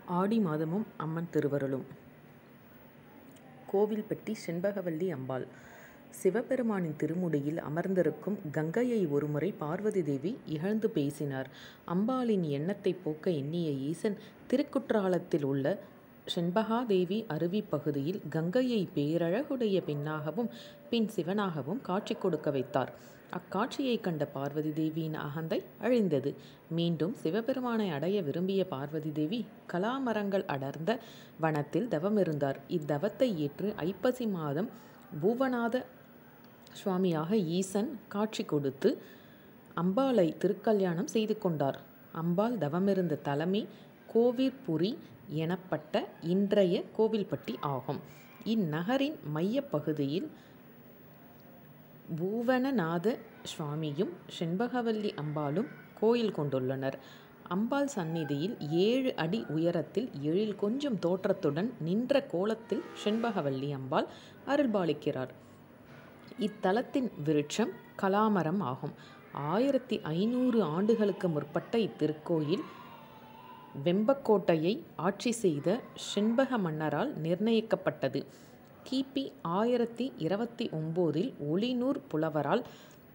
ஆடி மாதமும் அம்மன் திருவருளும் கோவில்பட்டி செண்பகவல்லி அம்பாள் சிவபெருமானின் திருமுடியில் அமர்ந்திருக்கும் கங்கையை ஒருமுறை பார்வதி தேவி இகழ்ந்து பேசினார் அம்பாளின் எண்ணத்தை போக்க எண்ணிய ஈசன் திருக்குற்றாலத்தில் உள்ள செண்பகாதேவி அருவி பகுதியில் கங்கையை பேரழகுடைய பெண்ணாகவும் பின் சிவனாகவும் காட்சி கொடுக்க வைத்தார் அக்காட்சியை கண்ட பார்வதி தேவியின் அகந்தை அழிந்தது மீண்டும் சிவபெருமானை அடைய விரும்பிய பார்வதி தேவி கலாமரங்கள் அடர்ந்த வனத்தில் தவமிருந்தார் இத்தவத்தை ஏற்று ஐப்பசி மாதம் பூவநாத சுவாமியாக ஈசன் காட்சி கொடுத்து அம்பாளை திருக்கல்யாணம் செய்து கொண்டார் அம்பாள் தவமிருந்த தலைமை கோவிற்புரி எனப்பட்ட இன்றைய கோவில்பட்டி ஆகும் இந்நகரின் மையப்பகுதியில் பூவனநாத சுவாமியும் செண்பகவல்லி அம்பாளும் கோயில் கொண்டுள்ளனர் அம்பாள் சந்நிதியில் ஏழு அடி உயரத்தில் எழில் கொஞ்சம் தோற்றத்துடன் நின்ற கோலத்தில் செண்பகவல்லி அம்பாள் அருள்பாலிக்கிறார் இத்தலத்தின் விருட்சம் கலாமரம் ஆகும் ஆயிரத்தி ஐநூறு ஆண்டுகளுக்கு முற்பட்ட இத்திருக்கோயில் வெம்பக்கோட்டையை ஆட்சி செய்த செண்பக மன்னரால் நிர்ணயிக்கப்பட்டது கிபி ஆயிரத்தி இருபத்தி ஒம்போதில் ஒளிநூர் புலவரால்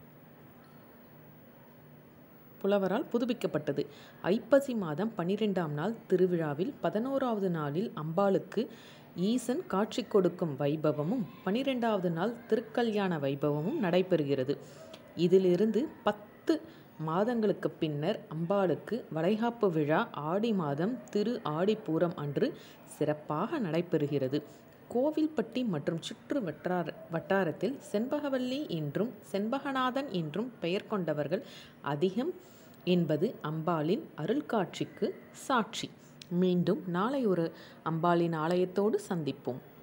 புலவரால் புதுப்பிக்கப்பட்டது ஐப்பசி மாதம் பனிரெண்டாம் நாள் திருவிழாவில் பதினோராவது நாளில் அம்பாளுக்கு ஈசன் காட்சி கொடுக்கும் வைபவமும் பனிரெண்டாவது நாள் திருக்கல்யாண வைபவமும் நடைபெறுகிறது இதிலிருந்து பத்து மாதங்களுக்கு பின்னர் அம்பாளுக்கு வளைகாப்பு விழா ஆடி மாதம் திரு ஆடிப்பூரம் அன்று சிறப்பாக நடைபெறுகிறது கோவில்பட்டி மற்றும் சுற்று வட்டார வட்டாரத்தில் செண்பகவல்லி என்றும் செண்பகநாதன் என்றும் பெயர் கொண்டவர்கள் அதிகம் என்பது அம்பாளின் அருள்காட்சிக்கு சாட்சி மீண்டும் நாளை ஒரு அம்பாளின் ஆலயத்தோடு சந்திப்போம்